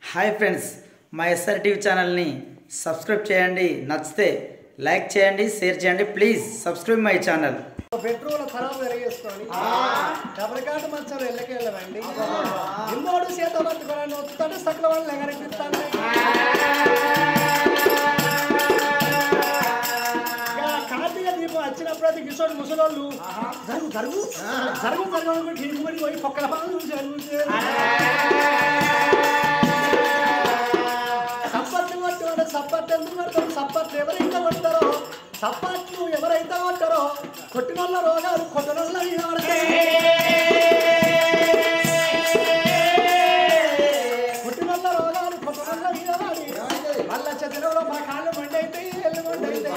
Hi friends మా SR TV ఛానల్ని subscribe చేయండి నచ్చితే లైక్ చేయండి షేర్ చేయండి please subscribe my channel bedroom ఖరాబ్ వెలిగేసుకొని డబల్కాటు మంచాలు వెళ్ళకి వెళ్ళవండి ఇమ్మోడు చేత పట్టుకోవాలని వస్తుంటే సకల వాళ్ళు ఎగరెట్టిస్తాను కార్తీక దీపం వచ్చినప్పుడు అది కిషోర్ ముసలోళ్ళు జరుగు జరుగు జరుగు జరుగు ఢీకుమడి పోయి పొక్కల పాలు జరుగు సప్పట్లు కొట్టు సప్పట్లు ఎందుకు కొడతారు సప్పట్లు ఎవరైతే కొడతారో సప్పట్లు ఎవరైతే కొట్టారో కొట్టిన వాళ్ళ రోగాలు కొట్టిన వాళ్ళ మీద పడతాయి. కొట్టిన వాళ్ళ రోగాలు కొట్టిన వాళ్ళ మీద పడి వాళ్ళ చదిలో మా కాళ్ళు మండైతాయి ఎల్లు మండైతాయి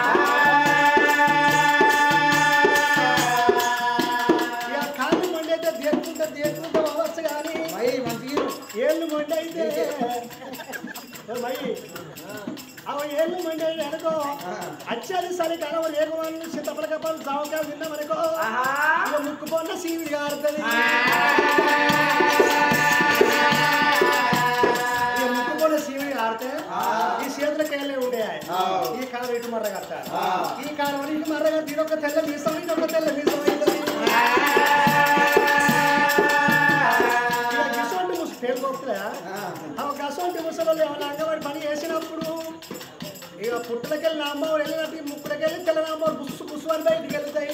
ఇక కాళ్ళు మండైతే దేకుంటే దేకుంటే అవ్వచ్చు కానీ ఏళ్ళు మండి అయితే మరి అవి ఏళ్ళు మండి అయితే అనుకో అచ్చాది సరి కలవ లేకవాళ్ళు చింతపల కప్పలు జావకాయలు తిన్నామనుకో ఇక ముక్కు పొన్న సీవి కారుతుంది ఇక ముక్కు పొన్న సీవి కారితే ఈ చేతులకు వెళ్ళే ఉండే ఈ కాలం ఇటు మర్ర కట్ట ఈ కాలం ఇటు మర్ర కట్టి ఇదొక తెల్ల మీసం ఇదొక తెల్ల మీసం అవుతుంది ఇక గిసోంటి ముసు పేరు గొప్పలే ఆ గసోంటి ముసలు ఏమైనా అంగవాడి పని చేసినప్పుడు ఇక పుట్టులకెళ్ళి నాంబావు వెళ్ళినట్టు ఈ ముక్కులకెళ్ళి తెల్ల నాంబావు బుస్సు బుస్సు అని బయటికి వెళ్తాయి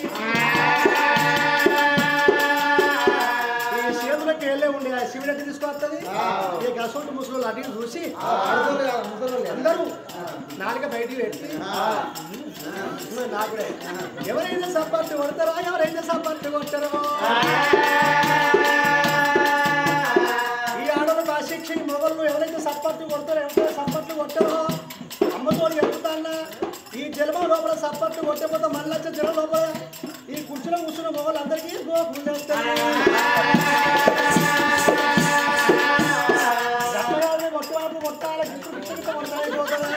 ఈ చేతులకి వెళ్ళే ఉండే ఆ శివుడట్టి తీసుకొస్తుంది ఈ గసోంటి ముసలు అటు ఇటు చూసి అందరూ నాలుక బయటికి పెట్టి నాకుడే ఎవరైనా సపోర్ట్ కొడతారో ఎవరైనా సపోర్ట్ కొట్టారో ఈ ఆడవాళ్ళు ఆ శిక్ష ఈ మొగళ్ళు ఎవరైతే సప్పట్లు కొడతారో ఎవరైతే సప్పట్లు కొట్టారో అమ్మతో చెప్తానా ఈ జన్మ లోపల సప్పట్లు కొట్టకపోతే మళ్ళీ వచ్చే జనం లోపల ఈ కుర్చీలో కూర్చున్న మొగలు అందరికీ గోపులు చేస్తారు గట్టగానే కొట్టువాపు కొట్టాలి గిట్టు గిట్టు గిట్టు కొట్టాలి పోతుంది.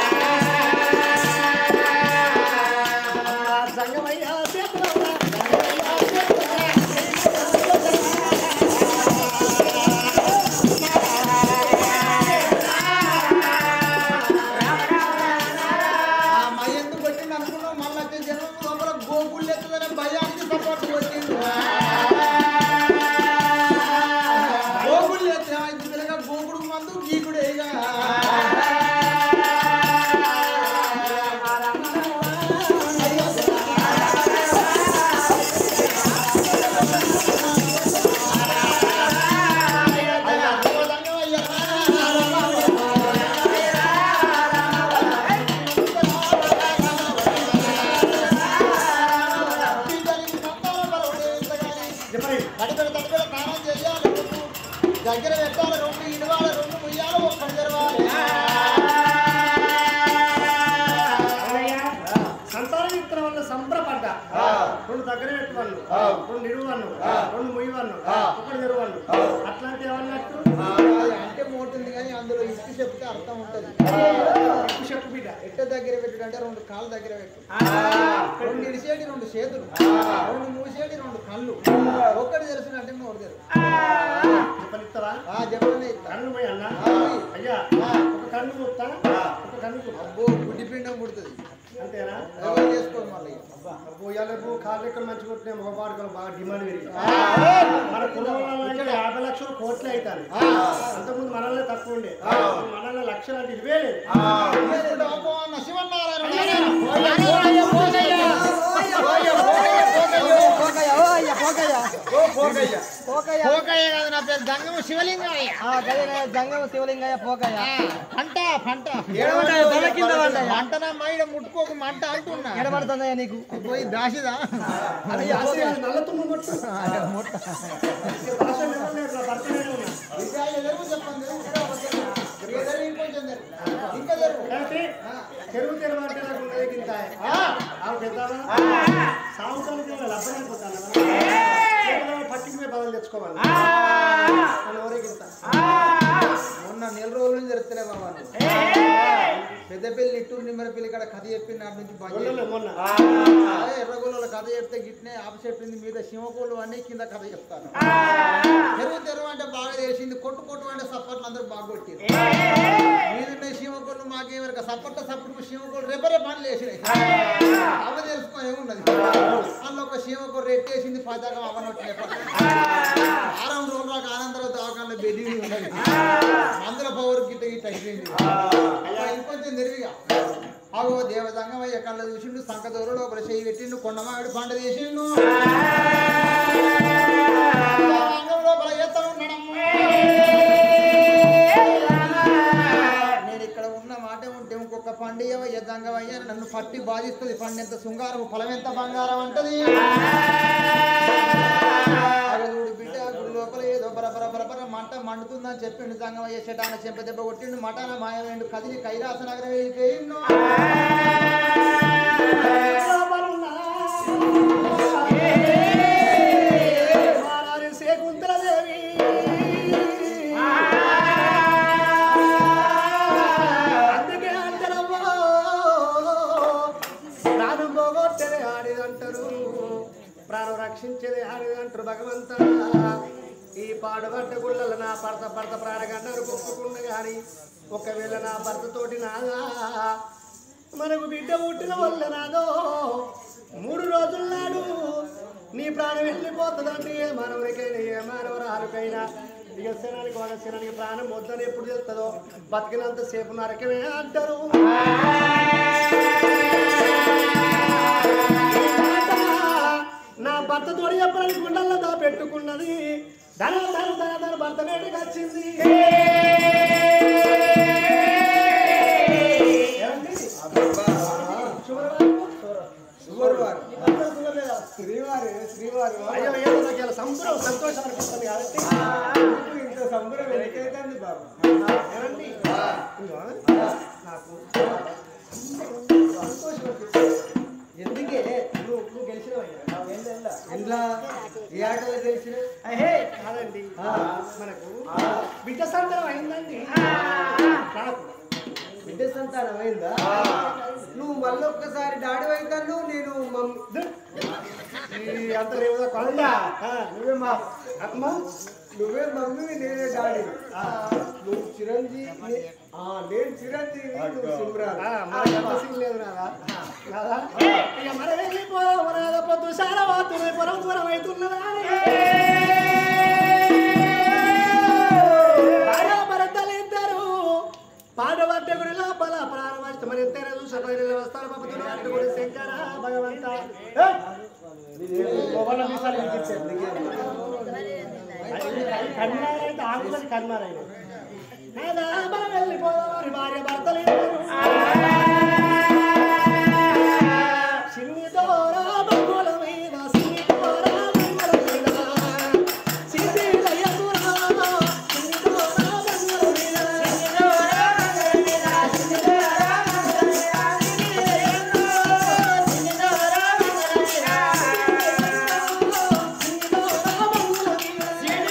అమ్మా సంగమయ్యా చేతులమ్మా, సంగమయ్యా చేతులమ్మా. ఎందుకు కొట్టింది అనుకున్నావు మళ్ళీ వచ్చే జన్మ లోపల గోకుళ్ళు ఎత్తుదనే భయానికి సపోర్ట్ కొట్టింది గోకుళ్ళు ఎత్తుగా గోకుడు మందు గీకుడు ఇక చెప్పండి తడిపెడ తడిపెడ స్నానం చేయాలి దగ్గర పెట్టాలి రెండు ఇడవాలి రెండు ముయ్యాలి ఒక్కటి తెరవాలి సంతాన విత్తనం వల్ల సంబరపడ్డ రెండు దగ్గర పెట్టువన్ను రెండు నిడువన్ను రెండు ముయ్యవన్ను ఒకటి తెరువన్ను అట్లాంటి ఏమన్నట్టు అంటే మోటుంది కానీ అందులో ఇచ్చి చెప్తే అర్థం ఉంటది ఎక్కువ చెప్పు బిడ్డ ఎట్ట దగ్గర పెట్టు అంటే రెండు కాళ్ళు దగ్గర పెట్టు రెండు ఇడిసేటి రెండు చేతులు రెండు మూసేటి రెండు కళ్ళు ఒక్కటి తెలుసునంటే మూడు తెలుసు చెప్పనిస్తావా ఆ చెప్పనే ఇస్తా కన్ను పోయి అన్న అయ్యా ఒక కన్ను ముత్తా ఒక కన్ను కుత్తా అబ్బో గుడ్డి పిండం పుడుతుంది అంతేనా ఎవరు చేసుకోరు మళ్ళీ అబ్బో ఇవాళ రేపు కాళ్ళు ఎక్కడ మంచి కొట్టిన మగవాడుకలు బాగా డిమాండ్ పెరిగింది మన కులం వాళ్ళకి యాభై లక్షలు కోట్లు అవుతాయి అంతకుముందు మనల్ని తక్కువ ఉండే మనల్ని లక్షలు అంటే ఇవే లేదు అబ్బో అన్న శివనారాయణ పోకయ్య కాదు నా పేరు దంగము శివలింగయ్య జంగమ శివలింగయ్య పోకయ్య పంట పంట ఏడవడ్డాయి, తల కింద పడ్డాయి. మంటన మైడ ముట్టుకోకు మంట అంటున్నా ఎడబడుతుందయ్యా నీకు పోయి దాసిదా అది అసలు అది నల్ల తుమ్ము మొట్టు. ఈ భాష నిలవలేదు, ఇట్లా పడుతూనే ఉన్నా. విషయాలు ఎదురు చెప్పండి ఎదురు ఇంకొంచెం తెరు. ఇంకా తెరు. కాబట్టి చెరువు చెరువు అంటే నాకు ఉన్నది గింత ఆ పెద్దవా సాగుతానికి లబ్బనైపోతాను పట్టికి పోయి బదులు తెచ్చుకోవాలి మన ఊరే గింత మొన్న నెల రోజుల నుంచి తెరుస్తలే బాబా నువ్వు. పెద్దపల్లి నిట్టూరు నిమ్మరపల్లి కాడ కథ చెప్పిన నాటి నుంచి బంద్ మొన్నలే చేసి. మొన్న అదే ఎర్రగొల్ల కథ చెప్తే గిట్నే ఆప చెప్పింది మీద శివకోళ్ళు అన్ని కింద కథ చెప్తాను తెరువు తెరువు అంటే బాగా తెలిసింది కొట్టు కొట్టు అంటే సప్పట్లు అందరూ బాగా కొట్టారు మీదున్న శివకోళ్ళు మాకేమరక సప్పట్ల సప్పటికి శివకోళ్ళు రేపరే పనులు వేసినాయి అవ తెలుసుకొని ఉన్నది అందులో ఒక శివకోళ్ళు రెట్టేసింది పదాకం అవనొట్లే ఆరం రోజులు నాకు ఆనందరావు దవాఖానలో బెడ్డి ఉన్నది మందుల పవర్ గిట్ట గిట్ట అయిపోయింది అలా ఇంకొంచెం నెరివిగా అగో దేవదంగమయ్య కళ్ళ చూసిండు సంకదూరు లోపల చేయి పెట్టిండు కొండమావిడి పంట చేసిండు అంగం లోపల ఎత్త ఉండడము. నేను ఇక్కడ ఉన్న మాట ఉంటే ఇంకొక పండియవ యజ్ఞంగమయ్య నన్ను పట్టి బాధిస్తుంది పండు ఎంత శృంగారం ఫలం ఎంత బంగారం అంటది అగదుడు బిడ్డ గుడి లోపల ఏదో బరబర బరబర మంట మండుతుందని చెప్పిండు సంగమయ్య చెటాన చెంప దెబ్బ కొట్టిండు మటాన మాయమేండు కదిలి కైలాస నగరం వెళ్ళిపోయిండు మారారి శకుంతలదేవి అందుకే అంటారమ్మా ప్రాణం పోగొట్టేది ఆడిదంటారు ప్రాణం రక్షించేది ఆడిదంటారు భగవంత ఈ పాడుబడ్డ గుళ్ళలో నా భర్త భర్త ప్రాణగన్నారు కుప్పకుండా కానీ ఒకవేళ నా భర్తతోటి నాదా మనకు బిడ్డ పుట్టిన వల్ల నాదో మూడు రోజుల నాడు నీ ప్రాణం వెళ్ళిపోతుందంటే ఏ మానవునికైనా ఏ మానవరాలకైనా ఇక శనానికి ఒక శనానికి ప్రాణం వద్దని ఎప్పుడు తెలుస్తుందో బతికినంత సేపు నరకమే అంటారు నా భర్త తోడు చెప్పడానికి గుండెల్లో దా పెట్టుకున్నది ధన ధన ధన ధన భర్త వేడికి వచ్చింది ఏమండి? శుభవారం. ఇదంతా శుభలేదా? శ్రీవారి శ్రీవారి అయ్యో ఏదో నాకు ఇలా సంబరం సంతోషం అనిపిస్తుంది కాబట్టి ఇంత సంబరం ఎందుకైతుంది బాబు ఏమండి ఇదిగో, నాకు సంతోషం అనిపిస్తుంది ఎందుకే నువ్వు నువ్వు గెలిచినవయ్యా ఇంట్లో ఏ ఆటలో తెలిసిన కాదండి మనకు బిడ్డ సంతానం అయిందండి నాకు బిడ్డ సంతానం అయిందా నువ్వు మళ్ళీ ఒక్కసారి డాడీ అవుతాను నేను మమ్మీ ఈ అంత లేవుదా కొండ నువ్వే మా అమ్మ నువ్వే మమ్మీ నేనే డాడీ నువ్వు చిరంజీవి ఆ, నేను చిరంజీవి నువ్వు సిమ్రాన్ ఆ, మనకి అంత సీన్ లేదు నాదా నాదా ఇక మన వెళ్ళిపోదాం నాదా పొద్దు చాలా పోతుంది పొరం దూరం అవుతున్నదా భర్తలు ఇద్దరు పాడబట్ట గుడి లోపల ప్రారంభించి మరి ఇద్దరు చూసిన వస్తారు పంపుతున్నారు గుడి శంకర భగవంత మొబైల్ మీసాలు వినిపించారు కన్నారైతే ఆకులని కన్నారైన మనం వెళ్ళిపోదామని భార్య భర్తలు ఇద్దరు సిన్నిదోరా బంగుల మీద సిన్నిదోరా బంగుల మీద సిద్ధిలయ్యకురా సిన్నిదోరా బంగుల మీద సిన్నిదోరా బంగుల మీద సిన్నిదోరా బంగుల మీద సిన్నిదోరా బంగుల మీద సిన్నిదోరా బంగుల మీద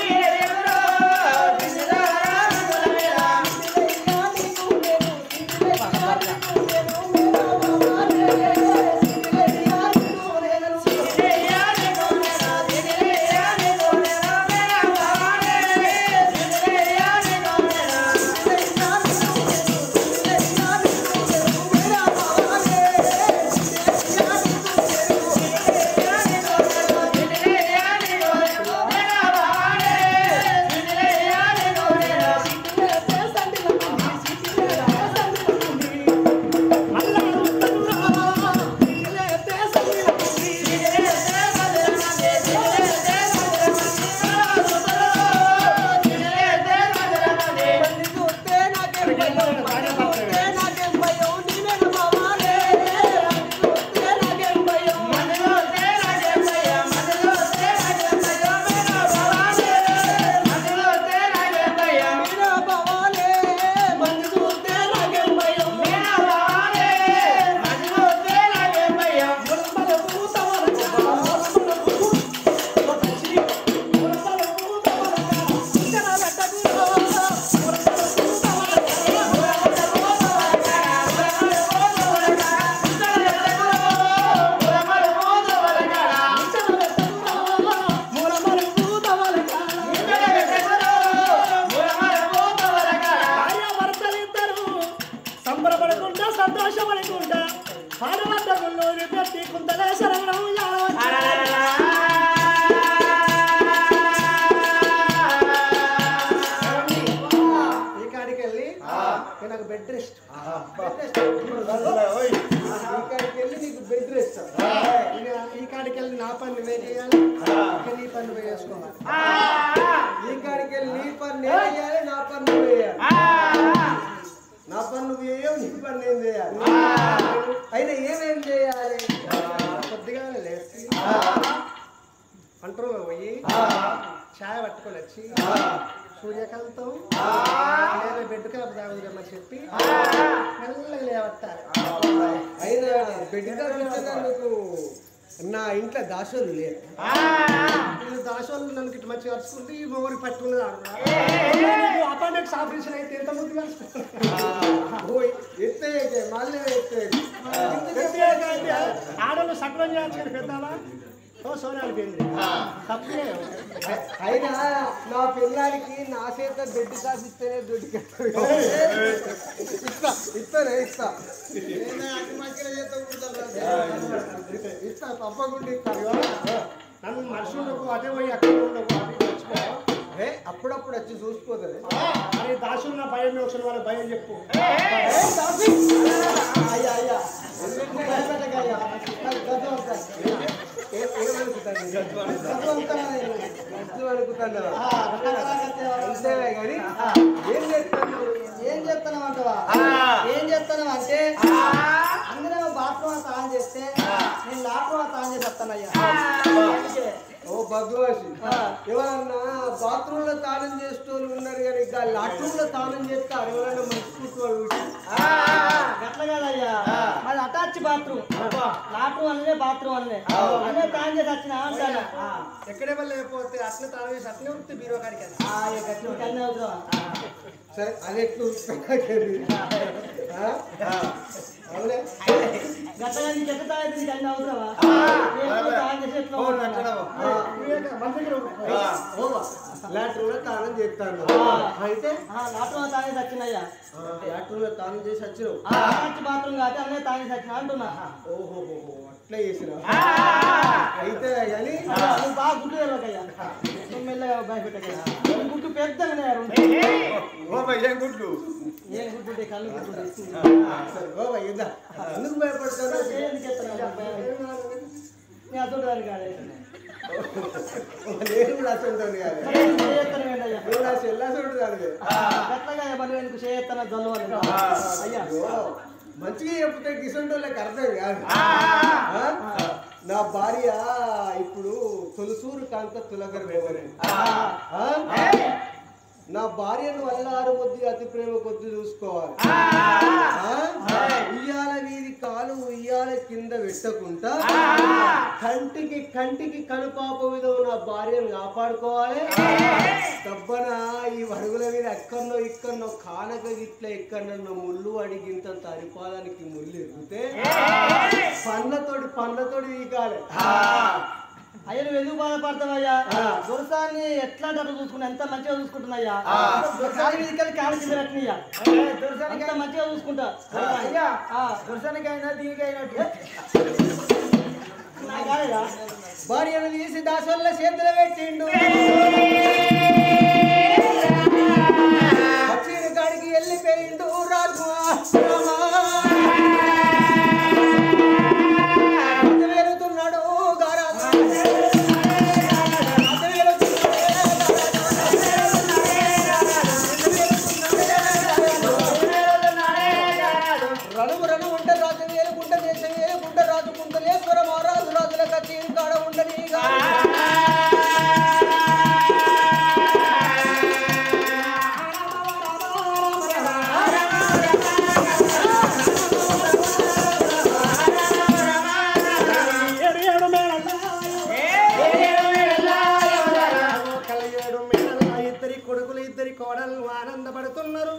సిన్నిదోరా బంగుల మీద కొడుకుల్లో పెట్టి కుంతలే శరణం ఈ కాడికి వెళ్ళి ఇక నాకు బెడ్ రెస్ట్ ఈ కాడికి వెళ్ళి నీకు బెడ్ రెస్ట్ ఇక ఈ కాడికి వెళ్ళి నా పని నువ్వే చేయాలి ఇక నీ పని నువ్వే చేసుకోవాలి ఈ కాడికి వెళ్ళి నీ పని నేను చేయాలి నా పని నువ్వు చేయాలి నా పని నువ్వు చేయవు నీ పని నేను చేయాలి అయినా ఏమేం చేయాలి కొద్దిగానే లేచి వంటలో పోయి ఛాయ్ పట్టుకొని వచ్చి సూర్యకాంతం లేదా బెడ్ కాపు తాగుదామని చెప్పి మెల్లగా లేవట్టాలి అయినా బెడ్ నీకు నా ఇంట్లో దాసోలు లేరు వీళ్ళు దాసోళ్ళు నన్ను ఇటు మంచిగా కలుసుకుంటే ఈ మొగరి పట్టుకున్నది అపాయింట్మెంట్స్ ఆపరేషన్ అయితే ఎంత ముందు కలుసుకుంటారు ఓయ్ ఎత్తేయకే మళ్ళీ ఎత్తేయకే ఆడవాళ్ళు సక్రం చేయాల్సిన పెద్దావా ఓ సోనాలు పోయింది తప్పే అయినా నా పిల్లానికి నా చేత బెడ్ కాసిస్తేనే దొడ్డి ఇస్తా ఇస్తానే ఇస్తా ఇస్తా తప్పకుండా ఇస్తా నన్ను మనుషులకు అటే పోయి అక్కడ ఉండకు అటు వచ్చిపో ఏ అప్పుడప్పుడు వచ్చి చూసిపోతుంది మరి దాసున్న భయం వచ్చిన వాళ్ళ భయం చెప్పు అయ్యా అయ్యా భయపెట్టకయ్యా ఏమనుకుంటాను అనుకుంటాను అంతేలే కానీ ఏం చేస్తాను ఏం చెప్తున్నావు అంటవా ఏం చెప్తున్నావు అంటే అందరూ బాత్రూమ్ తాను చేస్తే నేను లాట్రూమ్ తాను చేసి వస్తానయ్యా అందుకే. ఓ భగవాసి ఎవరన్నా బాత్రూమ్ లో తాళం చేసేటోళ్ళు ఉన్నారు కానీ ఇంకా లాట్రూమ్ లో తాళం చేస్తారు ఎవరైనా మంచి వాళ్ళు గట్ల కాదయ్యా మాది అటాచ్ బాత్రూమ్ లాట్రూమ్ అనే బాత్రూమ్ అనే అనే తాను చేసి వచ్చిన అంటాను ఎక్కడే వల్ల లేకపోతే అట్లే తాళం వేసి అట్లే ఉడితే బీరో కాడికి వెళ్ళి. ఆ, ఇక గట్ల కన్నే అవుతున్నా సరే అది ఎట్లా అవునే గట్లగా నీకు ఎట్లా తాగైతే నీకు అన్ని అవుతున్నావా తాను చేసి ఎట్లా ఉంటాను? నువ్వే మన దగ్గర ఉండు. లాట్రూమ్ లో తాళం చేస్తాను అయితే ఆ, లాట్రూమ్ తాను చేసి వచ్చినయ్యా లాట్రూమ్ లో తాళం చేసి వచ్చినావు అటాచ్ బాత్రూమ్ కాబట్టి అన్నీ తాను చేసి వచ్చిన అంటున్నా ఓహో అట్లా చేసిన అయితే కానీ నువ్వు బాగా గుడ్డు తెరవకయ్యా నువ్వు మెల్లగా భయపెట్టకయ్యా నీ గుడ్డు పెద్దగానే ఉంది ఏం గుడ్లు ఏం గుడ్డు ఉంటే కళ్ళు గుడ్డు ఉంటే. సరే ఓ భయ్ ఇద్దా ఎందుకు భయపడతారు ఎందుకు ఎత్తున్నావు? నేను అతడు గారు కాదు నేను కూడా అసలు కాదు చేయత్తనమేంటయ్యా? నువ్వు నా చెల్లాసుడు కాదు గట్లగా ఎవరు ఎందుకు చేయత్తన జల్లు అని అయ్యా ఓ, మంచిగా చెప్తే కిసంటోళ్ళకి అర్థం కాదు ఆ? నా భార్య ఇప్పుడు తొలసూరు కాంత తులగర వేవరే ఆ? నా భార్యను వల్లారు కొద్ది అతి ప్రేమ కొద్ది చూసుకోవాలి ఆ? ఉయ్యాల వీధి కాలు ఉయ్యాల కింద పెట్టకుండా కంటికి కంటికి కనుపాప విధం నా భార్యను కాపాడుకోవాలి దబ్బన ఈ వరుగుల మీద ఎక్కడనో ఇక్కడనో కానక గిట్ల ఎక్కడనో ముళ్ళు అడిగింత తరిపాదానికి ముళ్ళు ఎగితే పళ్ళతోటి పళ్ళతోటి వీకాలి అయ్యా నువ్వు ఎందుకు బాధపడతావయ్యా దొరసాన్ని ఎట్లా అంటే అట్లా చూసుకున్నా ఎంత మంచిగా చూసుకుంటున్నాయ్యా దొరసాని మీదకి కాలు కింద పెట్టినయ్యా అంత మంచిగా చూసుకుంటా అయ్యా దొరసానికైనా దీనికైనా నా కాదయ్యా భార్యను తీసి దాసోళ్ళ చేతులు పెట్టిండు వచ్చిన కాడికి వెళ్ళిపోయిండు రాజు వెళ్తున్నాడు రణము రణము ఉంటే రాజు వేలుకుంట దేశం వేలుకుంట రాజు కుంటలేశ్వర మహారాజు రాజుల కచ్చి కాడ ఉండని ఏడు ఏడు మేళల్లా. ఒకళ్ళ ఏడు మేళల్లా ఇద్దరి కొడుకులు ఇద్దరి కోడలు ఆనందపడుతున్నారు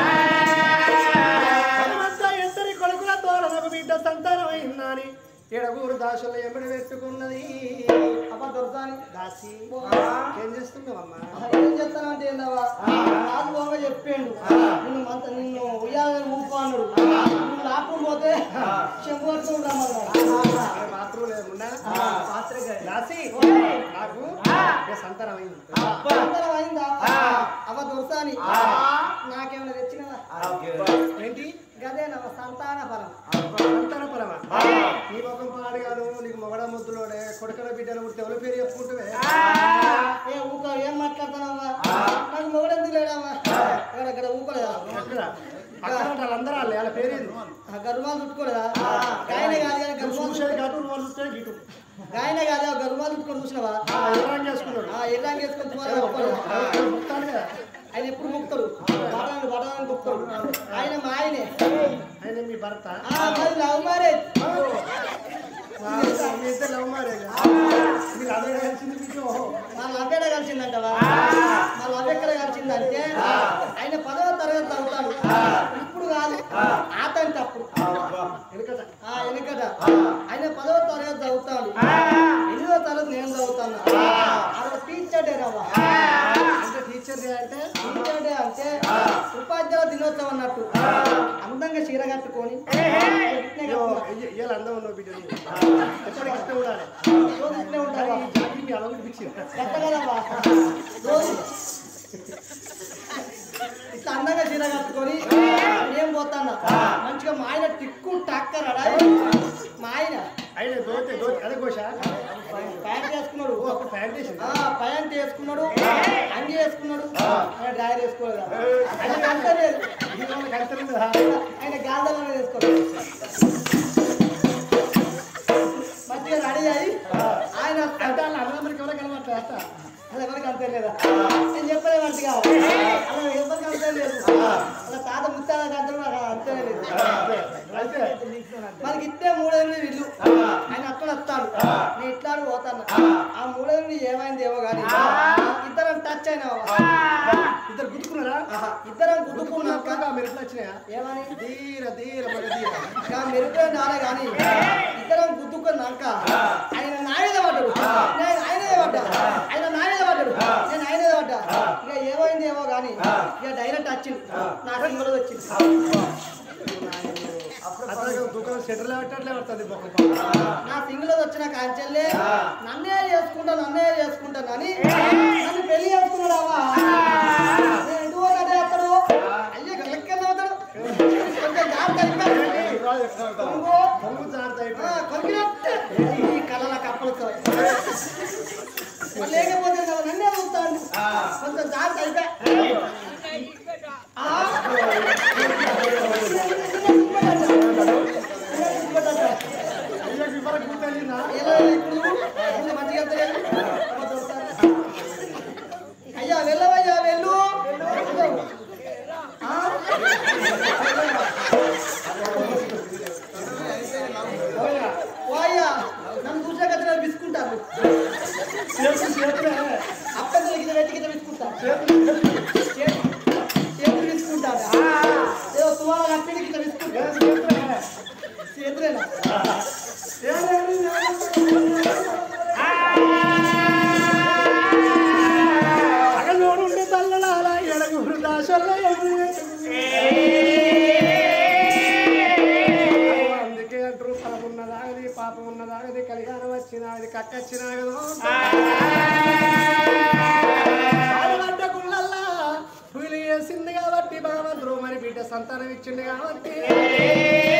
హనుమంత ఇద్దరి కొడుకుల తోరణకు బిడ్డ సంతానం అయిందని ఎడగూరు దాసుల ఎమ్మడి పెట్టుకున్నది అబ్బా దొరసాని దాసి ఏం చేస్తున్నావమ్మా ఏం చెప్తానంటే ఏందవ్వా రాజు బాగా చెప్పాడు నిన్ను మంత నిన్ను ఉయ్యాలని ఊపు అన్నాడు నువ్వు లాక్కుని పోతే చెంపు పట్టుకుని రమ్మన్నాడు మాత్రం లేకుండా దాసి నాకు ఇక సంతానం అయింది అందరం అయిందా అవ్వ దొరసాని నాకేమైనా తెచ్చినవా ఏంటి గదే నవ్వ సంతాన ఫలం సంతాన పరమా నీ ముఖం పాడు కాదు నీకు మొగడ ముద్దులోనే కొడుకల బిడ్డలు పుడితే ఎవరి పేరు చెప్పుకుంటువే ఏ ఊక ఏం మాట్లాడుతున్నావా నాకు మొగడెందుకు లేడమ్మా ఇక్కడ ఇక్కడ ఊకోలేదా అక్కడ అక్కడ వాళ్ళందరూ వాళ్ళే వాళ్ళ పేరేంది ఆ గర్వాలు చుట్టుకోలేదా గాయనే కాదు కానీ గర్వాలు చూసేది కాదు వాళ్ళు చూస్తే గిటు గాయనే కాదు ఆ గర్వాలు చుట్టుకొని చూసినావా ఎర్రం చేసుకున్నాడు ఆ ఎర్రాంగి వేసుకొని తుమారా కప్పుకోలేదా? మొత్తాను కదా ఆయన ఎప్పుడు ముక్తాడు బటాన్ని బటాన్ని ముక్తాడు ఆయన మా ఆయనే ఆయన మీ భర్త ఆ, మరి లవ్ మ్యారేజ్ మా మీ ఇద్దరు లవ్ మ్యారేజ్ మీరు అదే కలిసింది మీకు మా లవ్ ఎక్కడ కలిసిందంటవా మా లవ్ ఎక్కడ కలిసిందంటే ఆయన పదవ తరగతి చదువుతాడు ఇప్పుడు కాదు ఆతంటే అప్పుడు వెనుకట ఆ వెనుకట ఆయన పదవ తరగతి చదువుతాడు ఎనిమిదో తరగతి నేను చదువుతాను అక్కడ టీచర్ డే రవ్వ అంటే టీచర్ డే అంటే టీచర్ డే అంటే ఉపాధ్యాయుల దినోత్సవం అన్నట్టు అందంగా చీర కట్టుకొని ఇట్నే కట్టుకున్నా. ఇవాళ అందం ఉన్నావు బిడ్డని ఎప్పటికి ఇష్టం ఉండాలి రోజు ఇట్నే ఉంటావా ఈ జాతికి మీ అలవాటు పిచ్చింది గట్ట కదవ్వా రోజు ఇట్లా అందంగా చీర కట్టుకొని నేను పోతాను మంచిగా మా ఆయన టిక్కు టక్కర్ అడా మా ఆయన అయినా దోతే దోతే అదే కోశ ప్యాంట్ వేసుకున్నాడు ఒక ప్యాంట్ వేసింది ఆ, ప్యాంట్ వేసుకున్నాడు అంగి వేసుకున్నాడు ఆయన డ్రైవర్ వేసుకోలేదు ఆయన అంతే లేదు ఇది వాళ్ళకి అంతరం కదా ఆయన గాంధీలోనే వేసుకోలేదు మంచిగా రెడీ అయ్యి ఆయన అంటే వాళ్ళ అన్నదమ్ములకి ఎవరో కలవట్లేదు అలా ఎవరికి అంతే లేదా నేను చెప్పలే మంచిగా అలా ఎవరికి అంతే లేదు అలా తాత ముత్తాల అంతే నాకు అంతే లేదు అయితే మనకి ఇట్టే మూడేళ్ళు ఇల్లు ఆయన అక్కడ వస్తాడు నేను ఇట్లాడు పోతాను ఆ మూడేళ్ళు ఏమైంది ఏమో కానీ ఇద్దరం టచ్ అయినా ఇద్దరు గుర్తుకున్నారా ఇద్దరం గుద్దుకున్నాక గుర్తుకున్నాక మీరు ఎట్లా వచ్చినాయా ఏమని ధీర ధీర మగ ధీర ఇంకా మెరుగ్గా నాడే కానీ ఇద్దరం గుద్దుకున్నాక ఆయన నా మీద పడ్డాడు నేను ఆయన మీద పడ్డా ఆయన నా మీద పడ్డాడు నేను ఆయన మీద పడ్డా ఇక ఏమైంది ఏమో కానీ ఇక డైరెక్ట్ వచ్చింది నా సింగల్ వచ్చింది అతను దుకాణం సెంటర్లో పెట్టట్లే పడుతుంది నా సింగిల్ వచ్చిన కాంచెల్లే నన్నే చేసుకుంటా నన్నే చేసుకుంటా అని నన్ను పెళ్లి చేసుకున్నాడావా నేను ఎటు పోతాడే అతడు అయ్యే లెక్కన అవుతాడు కొంచెం జాగ్రత్త కొంగు పొంగు జారుతాయి ఆ, కొరికినట్టే ఈ కళ్ళ కప్పలతో మరి లేకపోతే నువ్వు నన్నే చూస్తాను కొంచెం జాగ్రత్త అయిపోయా ఆ? అయ్యో వివరం గుర్తెళ్ళిందా ఎలా ఇప్పుడు కొంచెం మంచిగా తెలియదు. అయ్యా వెళ్ళవయ్యా వెళ్ళు ఆ? పోయ్యా నన్ను చూసే కదా విసుకుంటాను చేతులు చేతులే అప్పందులో గిట్ల వెట్టి గిట్ల విసుకుంటాను చేతులు విసుకుంటాను ఏదో తువాల కట్టి గిట్ల విసుకుంటాను చేతులే చేతులేనా అగలోడుండి తల్లలాల ఎడగురు దాసల్ల అందుకే అంటారు ఫలం ఉన్నదాగది పాపం ఉన్నదాగది కలిగానం వచ్చినాది కక్కచ్చినాగదు బాధపడ్డ గుళ్ళల్లా పులి వేసింది కాబట్టి బావంతురు మరి బిడ్డ సంతానం ఇచ్చింది కాబట్టి